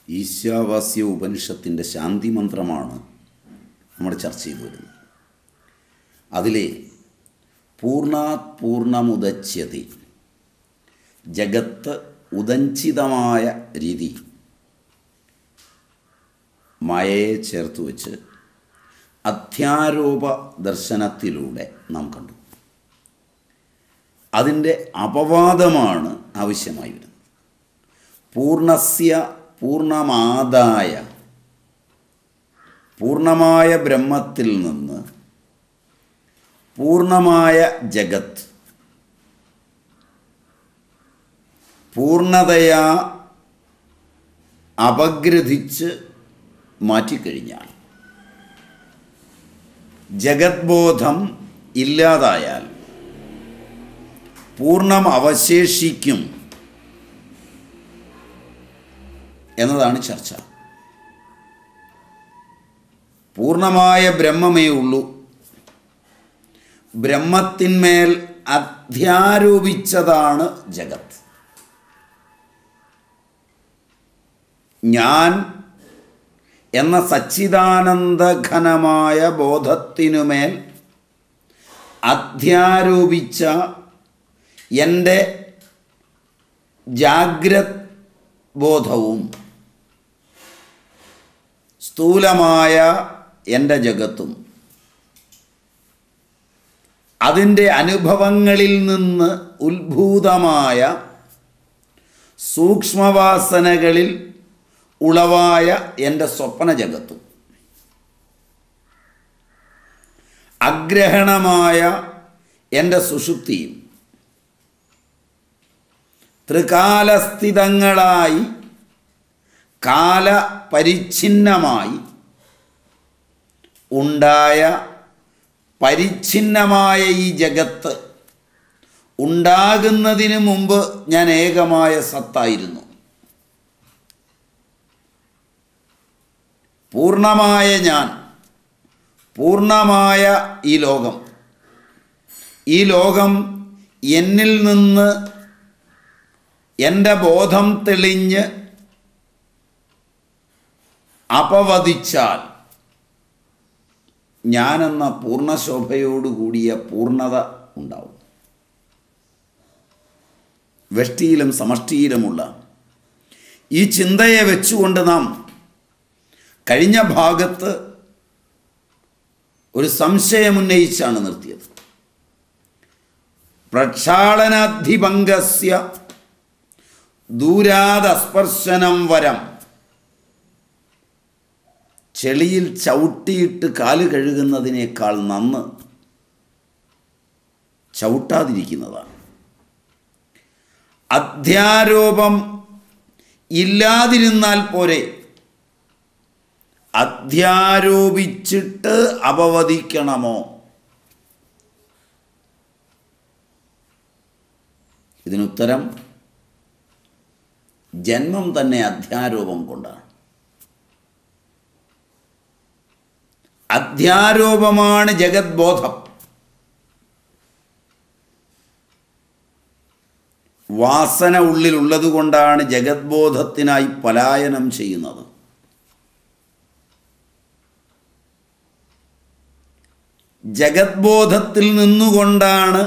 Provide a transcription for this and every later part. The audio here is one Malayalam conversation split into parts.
ഈശാവാസ്യ ഉപനിഷത്തിൻ്റെ ശാന്തി മന്ത്രമാണ് നമ്മൾ ചർച്ച ചെയ്തു വരുന്നത് അതിലെ പൂർണാത് പൂർണ്ണമുദച്യതി ജഗത്ത് ഉദഞ്ചിതമായ രീതി മായയെ ചേർത്ത് വെച്ച് അധ്യാരോപ ദർശനത്തിലൂടെ നാം കണ്ടു അതിൻ്റെ അപവാദമാണ് ആവശ്യമായി വരുന്നത് പൂർണ്ണസ്യ പൂർണ്ണമാതായ പൂർണ്ണമായ ബ്രഹ്മത്തിൽ നിന്ന് പൂർണ്ണമായ ജഗത്ത് പൂർണ്ണതയാ അപഗ്രഥിച്ച് മാറ്റിക്കഴിഞ്ഞാൽ ജഗത്ബോധം ഇല്ലാതായാൽ പൂർണ്ണം അവശേഷിക്കും എന്നതാണ് ചർച്ച പൂർണ്ണമായ ബ്രഹ്മമേ ഉള്ളൂ ബ്രഹ്മത്തിന്മേൽ അധ്യാരോപിച്ചതാണ് ജഗത്ത് ഞാൻ എന്ന സച്ചിദാനന്ദഘനമായ ബോധത്തിനുമേൽ അധ്യാരോപിച്ച എൻ്റെ ജാഗ്രത് ബോധവും സ്ഥൂലമായ എൻ്റെ ജഗത്തും അതിൻ്റെ അനുഭവങ്ങളിൽ നിന്ന് ഉത്ഭൂതമായ സൂക്ഷ്മവാസനകളിൽ ഉളവായ എൻ്റെ സ്വപ്ന ജഗത്തും അഗ്രഹണമായ എൻ്റെ സുഷുപ്തിയും ത്രികാലസ്ഥിതങ്ങളായി കാലപരിച്ഛിന്നമായി ഉണ്ടായ പരിച്ഛിന്നമായ ഈ ജഗത്ത് ഉണ്ടാകുന്നതിന് മുമ്പ് ഞാൻ ഏകമായ സത്തായിരുന്നു പൂർണ്ണമായ ഞാൻ പൂർണ്ണമായ ഈ ലോകം ഈ ലോകം എന്നിൽ നിന്ന് എൻ്റെ ബോധം തെളിഞ്ഞ് അപവദിച്ചാൽ ഞാനെന്ന പൂർണ്ണശോഭയോടുകൂടിയ പൂർണ്ണത ഉണ്ടാവും വ്യഷ്ടിയിലും സമഷ്ടിയിലുമുള്ള ഈ ചിന്തയെ വെച്ചുകൊണ്ട് നാം കഴിഞ്ഞ ഭാഗത്ത് ഒരു സംശയമുന്നയിച്ചാണ് നിർത്തിയത് പ്രക്ഷാളനാധിപംഗസ്യ ദൂരാദസ്പർശനം വരം ചെളിയിൽ ചവിട്ടിയിട്ട് കാല് കഴുകുന്നതിനേക്കാൾ നന്ന് ചവിട്ടാതിരിക്കുന്നതാണ് അധ്യാരോപം ഇല്ലാതിരുന്നാൽ പോരെ അധ്യാരോപിച്ചിട്ട് അപവദിക്കണമോ ഇതിനുത്തരം ജന്മം തന്നെ അധ്യാരോപം കൊണ്ടാണ് അധ്യാരോപമാണ് ജഗത് ബോധം വാസന ഉള്ളിലുള്ളത് കൊണ്ടാണ് ജഗത് ബോധത്തിനായി പലായനം ചെയ്യുന്നത് ജഗത് ബോധത്തിൽ നിന്നുകൊണ്ടാണ്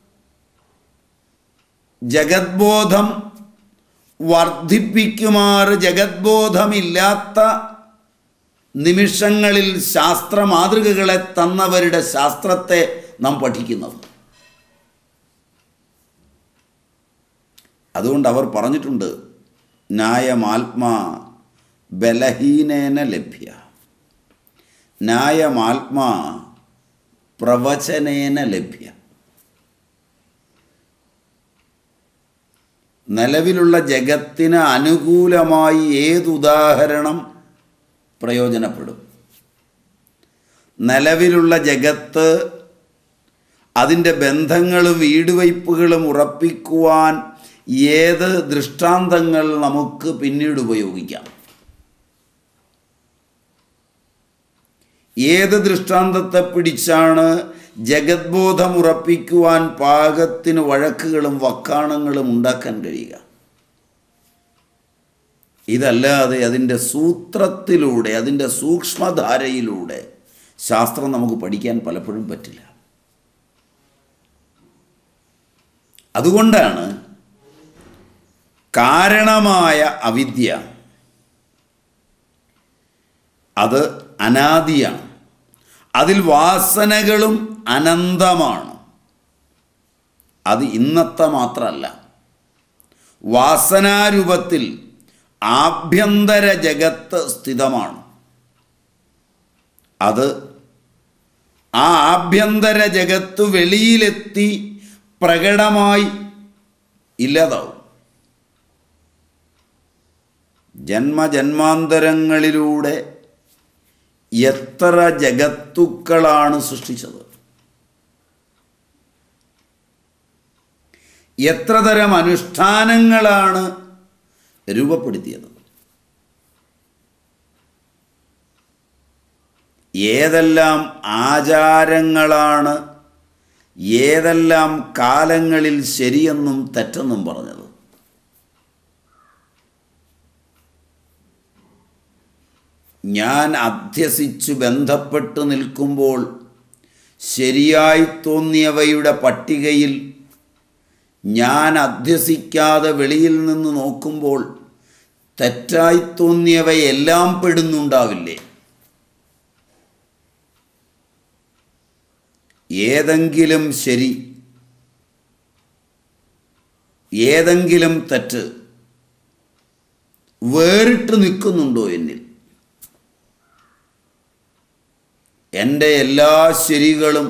ജഗത് ബോധം വർദ്ധിപ്പിക്കുമാറ് ജഗത് ബോധമില്ലാത്ത നിമിഷങ്ങളിൽ ശാസ്ത്ര മാതൃകകളെ തന്നവരുടെ ശാസ്ത്രത്തെ നാം പഠിക്കുന്നത് അതുകൊണ്ട് അവർ പറഞ്ഞിട്ടുണ്ട് ന്യായമാത്മാ ബലഹീനേന ലഭ്യ ന്യായമാത്മാ പ്രവചനേന ലഭ്യ നിലവിലുള്ള ജഗത്തിന് അനുകൂലമായി ഏതുദാഹരണം പ്രയോജനപ്പെടും നിലവിലുള്ള ജഗത്ത് അതിൻ്റെ ബന്ധങ്ങളും വീടുവയ്പ്പുകളും ഉറപ്പിക്കുവാൻ ഏത് ദൃഷ്ടാന്തങ്ങൾ നമുക്ക് പിന്നീട് ഉപയോഗിക്കാം ഏത് ദൃഷ്ടാന്തത്തെ പിടിച്ചാണ് ജഗത്ബോധം ഉറപ്പിക്കുവാൻ പാകത്തിന് വഴക്കുകളും വക്കാണങ്ങളും ഉണ്ടാക്കാൻ കഴിയുക ഇതല്ലാതെ അതിൻ്റെ സൂത്രത്തിലൂടെ അതിൻ്റെ സൂക്ഷ്മധാരയിലൂടെ ശാസ്ത്രം നമുക്ക് പഠിക്കാൻ പലപ്പോഴും പറ്റില്ല അതുകൊണ്ടാണ് കാരണമായ അവിദ്യ അത് അനാദിയാണ് അതിൽ വാസനകളും അനന്തമാണ് അത് ഇന്നത്തെ മാത്രമല്ല വാസനാരൂപത്തിൽ ആഭ്യന്തര ജഗത്ത് സ്ഥിതമാണ് അത് ആ ആഭ്യന്തര ജഗത്ത് വെളിയിലെത്തി പ്രകടമായി ഇല്ലാതാവും ജന്മജന്മാന്തരങ്ങളിലൂടെ എത്ര ജഗത്തുക്കളാണ് സൃഷ്ടിച്ചത് എത്ര തരം അനുഷ്ഠാനങ്ങളാണ് രൂപപ്പെടുത്തിയത് ഏതെല്ലാം ആചാരങ്ങളാണ് ഏതെല്ലാം കാലങ്ങളിൽ ശരിയെന്നും തെറ്റെന്നും പറഞ്ഞത് ഞാൻ അധ്യസിച്ചു ബന്ധപ്പെട്ട് നിൽക്കുമ്പോൾ ശരിയായി തോന്നിയവയുടെ പട്ടികയിൽ ഞാൻ അധ്യസിക്കാതെ വെളിയിൽ നിന്ന് നോക്കുമ്പോൾ തെറ്റായി തോന്നിയവയെല്ലാം പെടുന്നുണ്ടാവില്ലേ ഏതെങ്കിലും ശരി ഏതെങ്കിലും തെറ്റ് വേറിട്ട് നിൽക്കുന്നുണ്ടോ എന്നിൽ എൻ്റെ എല്ലാ ശരികളും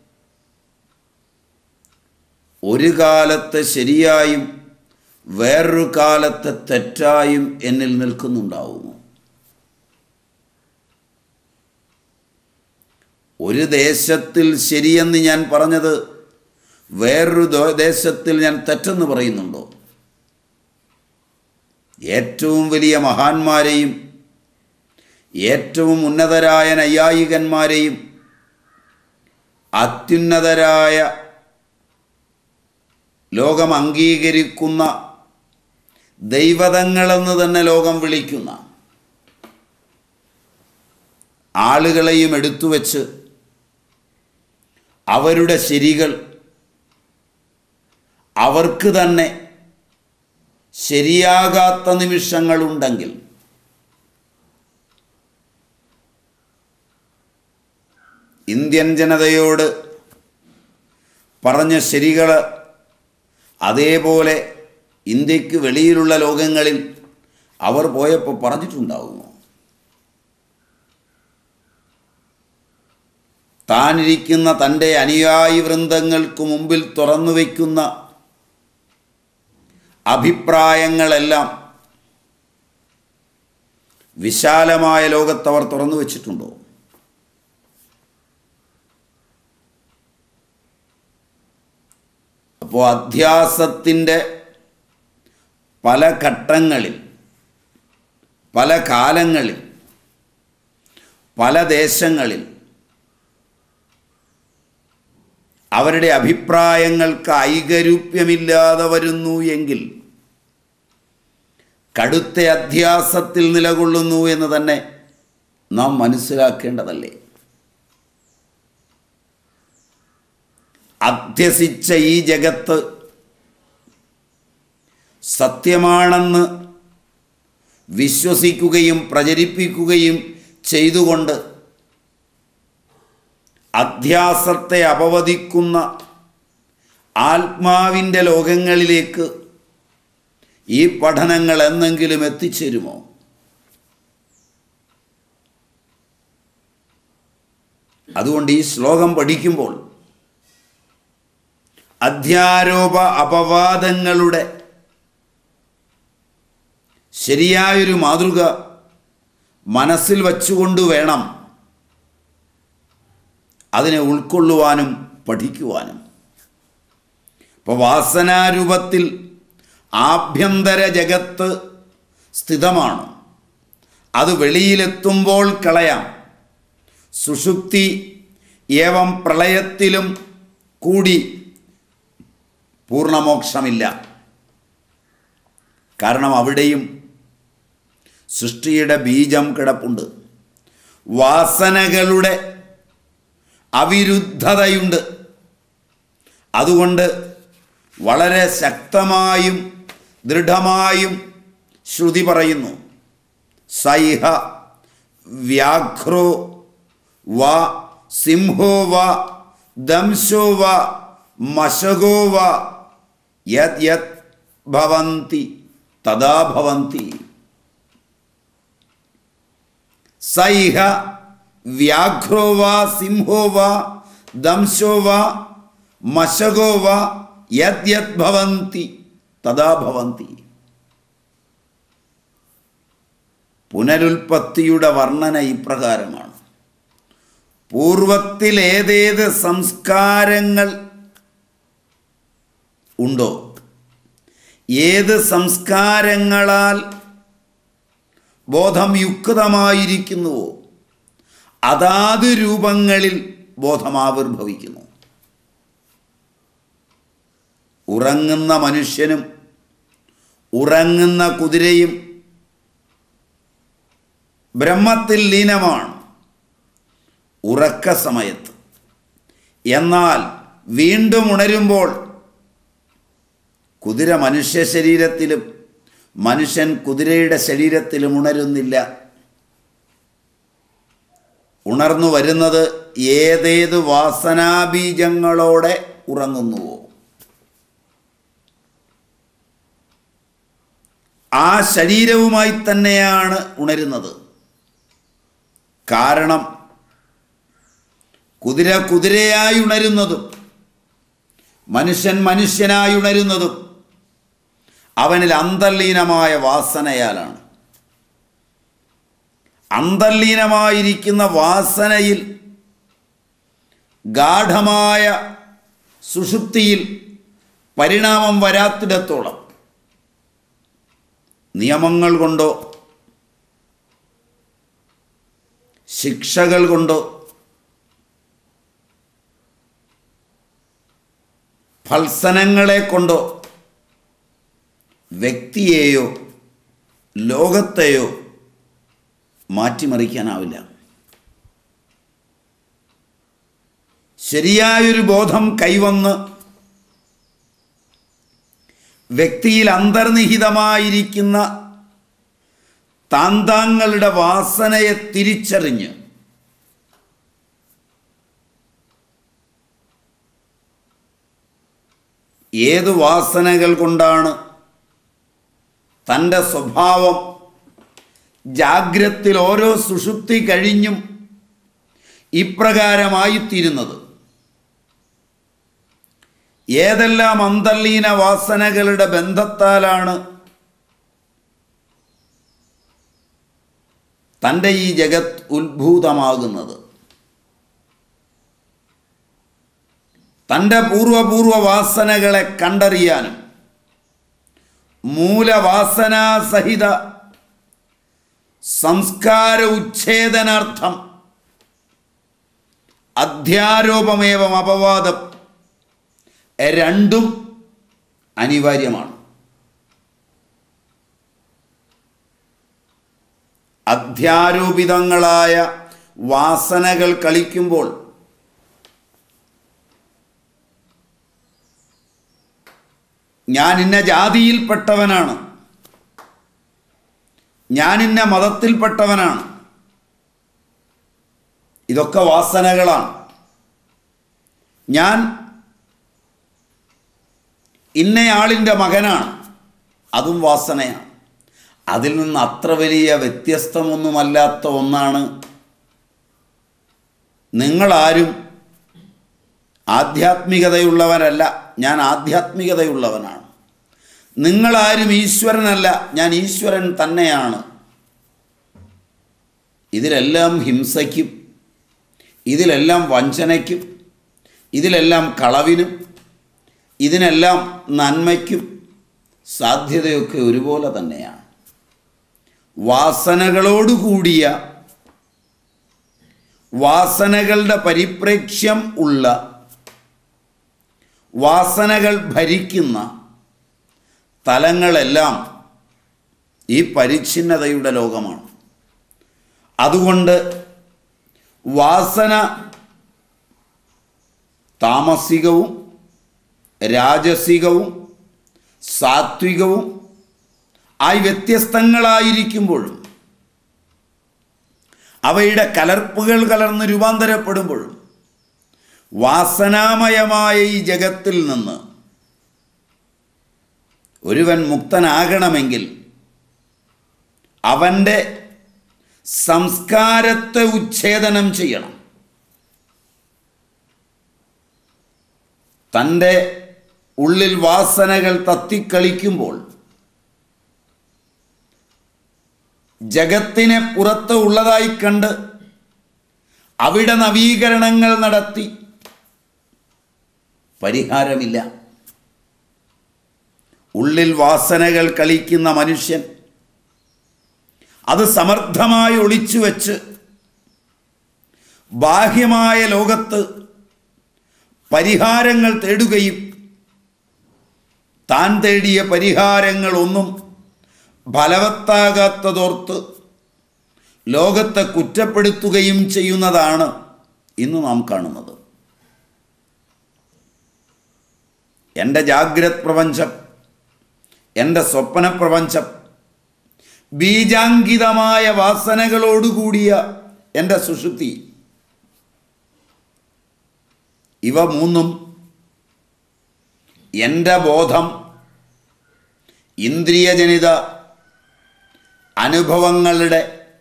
ഒരു കാലത്തെ ശരിയായും വേറൊരു കാലത്തെ തെറ്റായും എന്നിൽ നിൽക്കുന്നുണ്ടാവുമോ ഒരു ദേശത്തിൽ ശരിയെന്ന് ഞാൻ പറഞ്ഞത് വേറൊരു ദോ- ദേശത്തിൽ ഞാൻ തെറ്റെന്ന് പറയുന്നുണ്ടോ ഏറ്റവും വലിയ മഹാന്മാരെയും ഏറ്റവും ഉന്നതരായ നൈയായികന്മാരെയും അത്യുന്നതരായ ലോകം അംഗീകരിക്കുന്ന ദൈവതങ്ങളെന്ന് തന്നെ ലോകം വിളിക്കുന്ന ആളുകളെയും എടുത്തു വച്ച് അവരുടെ ശരികൾ അവർക്ക് തന്നെ ശരിയാകാത്ത നിമിഷങ്ങളുണ്ടെങ്കിൽ ഇന്ത്യൻ ജനതയോട് പറഞ്ഞ ശരികൾ അതേപോലെ ഇന്ത്യക്ക് വെളിയിലുള്ള ലോകങ്ങളിൽ അവർ പോയപ്പോൾ പറഞ്ഞിട്ടുണ്ടാകുമോ താനിരിക്കുന്ന തൻ്റെ അനുയായി വൃന്ദങ്ങൾക്ക് മുമ്പിൽ തുറന്നു വയ്ക്കുന്ന അഭിപ്രായങ്ങളെല്ലാം വിശാലമായ ലോകത്തവർ തുറന്നു വച്ചിട്ടുണ്ടോ അപ്പോൾ അധ്യാസത്തിൻ്റെ പല ഘട്ടങ്ങളിൽ പല കാലങ്ങളിൽ പല ദേശങ്ങളിൽ അവരുടെ അഭിപ്രായങ്ങൾക്ക് ഐകരൂപ്യമില്ലാതെ വരുന്നു എങ്കിൽ കടുത്ത അധ്യാസത്തിൽ നിലകൊള്ളുന്നു എന്ന് തന്നെ നാം മനസ്സിലാക്കേണ്ടതല്ലേ അധ്യസിച്ച ഈ ജഗത്ത് സത്യമാണെന്ന് വിശ്വസിക്കുകയും പ്രചരിപ്പിക്കുകയും ചെയ്തുകൊണ്ട് അധ്യാസത്തെ അപവദിക്കുന്ന ആത്മാവിൻ്റെ ലോകങ്ങളിലേക്ക് ഈ പഠനങ്ങൾ എന്നെങ്കിലും എത്തിച്ചേരുമോ അതുകൊണ്ട് ഈ ശ്ലോകം പഠിക്കുമ്പോൾ അധ്യാരോപ അപവാദങ്ങളുടെ ശരിയായൊരു മാതൃക മനസ്സിൽ വച്ചുകൊണ്ട് വേണം അതിനെ ഉൾക്കൊള്ളുവാനും പഠിക്കുവാനും ഇപ്പോൾ വാസനാരൂപത്തിൽ ആഭ്യന്തര ജഗത്ത് സ്ഥിതമാണ് അത് വെളിയിലെത്തുമ്പോൾ കളയാം സുഷുപ്തി ഏവം പ്രളയത്തിലും കൂടി പൂർണ്ണമോക്ഷമില്ല കാരണം അവിടെയും സൃഷ്ടിയുടെ ബീജം കിടപ്പുണ്ട് വാസനകളുടെ അവിരുദ്ധതയുണ്ട് അതുകൊണ്ട് വളരെ ശക്തമായും ദൃഢമായും ശ്രുതി പറയുന്നു സൈഹ വ്യാഘ്രോ വ സിംഹോ വ ദംശോ വ മശകോ വ യത് യത് ഭവന്തി തഥാ ഭവന്തി സൈഹ വ്യാഘ്രോ വ സിംഹോ വ ദംശോ വ മശകോ വ യത് യത് ഭവന്തി തഥാ ഭവന്തി പുനരുൽപ്പത്തിയുടെ വർണ്ണന ഇപ്രകാരമാണ് പൂർവത്തിൽ ഏതേത് സംസ്കാരങ്ങൾ ഉണ്ടോ ഏത് സംസ്കാരങ്ങളാൽ ബോധം യുക്തമായിരിക്കുന്നുവോ അതാത് രൂപങ്ങളിൽ ബോധം ആവിർഭവിക്കുന്നു ഉറങ്ങുന്ന മനുഷ്യനും ഉറങ്ങുന്ന കുതിരയും ബ്രഹ്മത്തിൽ ലീനമാണ് ഉറക്ക സമയത്ത് എന്നാൽ വീണ്ടും ഉണരുമ്പോൾ കുതിര മനുഷ്യ ശരീരത്തിലും മനുഷ്യൻ കുതിരയുടെ ശരീരത്തിലും ഉണരുന്നില്ല ഉണർന്നു വരുന്നത് ഏതേത് വാസനാബീജങ്ങളോടെ ഉറങ്ങുന്നുവോ ആ ശരീരവുമായി തന്നെയാണ് ഉണരുന്നത് കാരണം കുതിര കുതിരയായി ഉണരുന്നതും മനുഷ്യൻ മനുഷ്യനായി ഉണരുന്നതും അവനിൽ അന്തർലീനമായ വാസനയാലാണ് അന്തർലീനമായിരിക്കുന്ന വാസനയിൽ ഗാഠമായ സുഷുപ്തിയിൽ പരിണാമം വരാത്തിടത്തോളം നിയമങ്ങൾ കൊണ്ടോ ശിക്ഷകൾ കൊണ്ടോ ഫത്സനങ്ങളെ കൊണ്ടോ വ്യക്തിയെയോ ലോകത്തെയോ മാറ്റിമറിക്കാനാവില്ല ശരിയായൊരു ബോധം കൈവന്ന് വ്യക്തിയിൽ അന്തർനിഹിതമായിരിക്കുന്ന താന്താങ്ങളുടെ വാസനയെ തിരിച്ചറിഞ്ഞ് ഏത് വാസനകൾ കൊണ്ടാണ് തൻ്റെ സ്വഭാവം ജാഗ്രത്തിൽ ഓരോ സുഷുപ്തി കഴിഞ്ഞും ഇപ്രകാരമായിത്തീരുന്നത് ഏതെല്ലാം അന്തർലീന വാസനകളുടെ ബന്ധത്താലാണ് തൻ്റെ ഈ ജഗത് ഉത്ഭൂതമാകുന്നത് തൻ്റെ പൂർവപൂർവ വാസനകളെ കണ്ടറിയാനും മൂലവാസനാസഹിത സംസ്കാര ഉച്ഛേദനാർത്ഥം അധ്യാരോപമേവം അപവാദം രണ്ടും അനിവാര്യമാണ് അധ്യാരോപിതങ്ങളായ വാസനകൾ കളിക്കുമ്പോൾ ഞാൻ ഇന്ന ജാതിയിൽപ്പെട്ടവനാണ് ഞാൻ ഇന്ന മതത്തിൽപ്പെട്ടവനാണ് ഇതൊക്കെ വാസനകളാണ് ഞാൻ ഇന്നയാളിൻ്റെ മകനാണ് അതും വാസനയാണ് അതിൽ നിന്ന് അത്ര വലിയ വ്യത്യസ്തമൊന്നുമല്ലാത്ത ഒന്നാണ് നിങ്ങളാരും ആധ്യാത്മികതയുള്ളവരല്ല ഞാൻ ആധ്യാത്മികതയുള്ളവനാണ് നിങ്ങളാരും ഈശ്വരനല്ല ഞാൻ ഈശ്വരൻ തന്നെയാണ് ഇതിലെല്ലാം ഹിംസയ്ക്കും ഇതിലെല്ലാം വഞ്ചനയ്ക്കും ഇതിലെല്ലാം കളവിനും ഇതിനെല്ലാം നന്മയ്ക്കും സാധ്യതയൊക്കെ ഒരുപോലെ തന്നെയാണ് വാസനകളോടുകൂടിയ വാസനകളുടെ പരിപ്രേക്ഷ്യം ഉള്ള വാസനകൾ ഭരിക്കുന്ന തലങ്ങളെല്ലാം ഈ പരിച്ഛിന്നതയുടെ ലോകമാണ് അതുകൊണ്ട് വാസന താമസികവും രാജസികവും സാത്വികവും ആയി വ്യത്യസ്തങ്ങളായിരിക്കുമ്പോഴും അവയുടെ കലർപ്പുകൾ കലർന്ന് രൂപാന്തരപ്പെടുമ്പോഴും വാസനാമയമായ ഈ ജഗത്തിൽ നിന്ന് ഒരുവൻ മുക്തനാകണമെങ്കിൽ അവൻ്റെ സംസ്കാരത്തെ ഉച്ഛേദനം ചെയ്യണം തൻ്റെ ഉള്ളിൽ വാസനകൾ തത്തിക്കളിക്കുമ്പോൾ ജഗത്തിനെ പുറത്ത് ഉള്ളതായി കണ്ട് അവിടെ നവീകരണങ്ങൾ നടത്തി പരിഹാരമില്ല ഉള്ളിൽ വാസനകൾ കളിക്കുന്ന മനുഷ്യൻ അത് സമർത്ഥമായി ഒളിച്ചു വെച്ച് ബാഹ്യമായ ലോകത്ത് പരിഹാരങ്ങൾ തേടുകയും താൻ തേടിയ പരിഹാരങ്ങളൊന്നും ഫലവത്താകാത്തതോർത്ത് ലോകത്തെ കുറ്റപ്പെടുത്തുകയും ചെയ്യുന്നതാണ് ഇന്ന് നാം കാണുന്നത് എൻ്റെ ജാഗ്രത് പ്രപഞ്ചം എൻ്റെ സ്വപ്ന പ്രപഞ്ചം ബീജാങ്കിതമായ വാസനകളോടുകൂടിയ എൻ്റെ സുഷുപ്തി ഇവ മൂന്നും എൻ്റെ ബോധം ഇന്ദ്രിയജനിത അനുഭവങ്ങളുടെ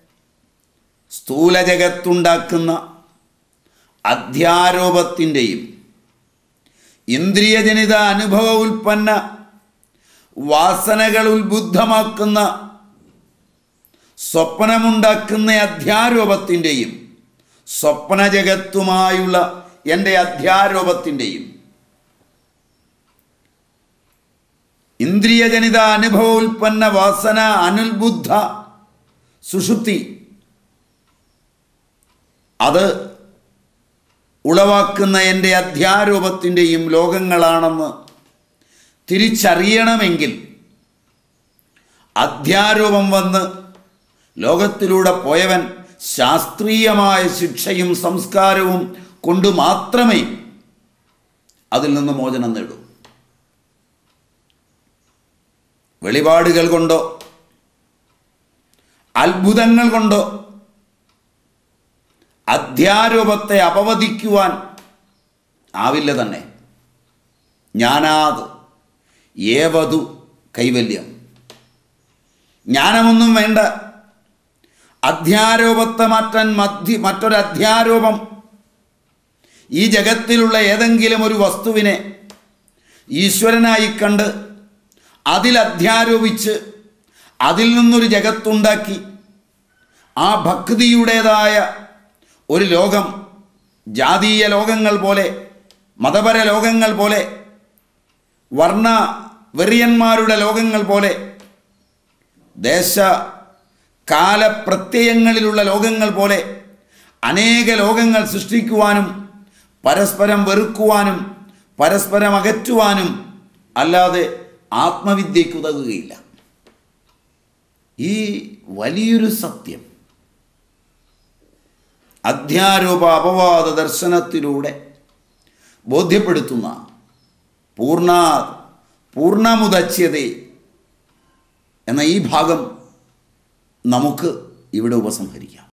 സ്ഥൂലജഗത്തുണ്ടാക്കുന്ന അധ്യാരോപത്തിൻ്റെയും ഇന്ദ്രിയജനിത അനുഭവ ഉൽപ്പന്ന വാസനകൾ ഉത്ബുദ്ധമാക്കുന്ന സ്വപ്നമുണ്ടാക്കുന്ന അധ്യാരോപത്തിൻ്റെയും സ്വപ്നജഗത്തുമായുള്ള എൻ്റെ അധ്യാരോപത്തിൻ്റെയും ഇന്ദ്രിയജനിത അനുഭവ ഉൽപ്പന്ന വാസന അനുൽബുദ്ധ സുഷുപ്തി അത് ഉളവാക്കുന്ന എൻ്റെ അധ്യാരോപത്തിൻ്റെയും ലോകങ്ങളാണെന്ന് തിരിച്ചറിയണമെങ്കിൽ അധ്യാരോപം വന്ന് ലോകത്തിലൂടെ പോയവൻ ശാസ്ത്രീയമായ ശിക്ഷയും സംസ്കാരവും കൊണ്ട് മാത്രമേ അതിൽ നിന്ന് മോചനം നേടൂ വെളിപാടുകൾ കൊണ്ടോ അത്ഭുതങ്ങൾ കൊണ്ടോ അധ്യാരോപത്തെ അപവദിക്കുവാൻ ആവില്ല തന്നെ ജ്ഞാനാത് ഏവതു കൈവല്യം ജ്ഞാനമൊന്നും വേണ്ട അധ്യാരോപത്തെ മാറ്റാൻ മധ്യ മറ്റൊരു അധ്യാരോപം ഈ ജഗത്തിലുള്ള ഏതെങ്കിലും ഒരു വസ്തുവിനെ ഈശ്വരനായി കണ്ട് അതിൽ അധ്യാരോപിച്ച് അതിൽ നിന്നൊരു ജഗത്തുണ്ടാക്കി ആ ഭക്തിയുടേതായ ഒരു ലോകം ജാതീയ ലോകങ്ങൾ പോലെ മതപര ലോകങ്ങൾ പോലെ വർണ്ണ വെറിയന്മാരുടെ ലോകങ്ങൾ പോലെ ദേശ കാലപ്രത്യയങ്ങളിലുള്ള ലോകങ്ങൾ പോലെ അനേക ലോകങ്ങൾ സൃഷ്ടിക്കുവാനും പരസ്പരം വെറുക്കുവാനും പരസ്പരം അകറ്റുവാനും അല്ലാതെ ആത്മവിദ്യയ്ക്ക് ഉതകുകയില്ല ഈ വലിയൊരു സത്യം അധ്യാരോപ അപവാദ ദർശനത്തിലൂടെ ബോധ്യപ്പെടുത്തുന്ന പൂർണ്ണ പൂർണ്ണമുദച്യതേ എന്ന ഈ ഭാഗം നമുക്ക് ഇവിടെ ഉപസംഹരിക്കാം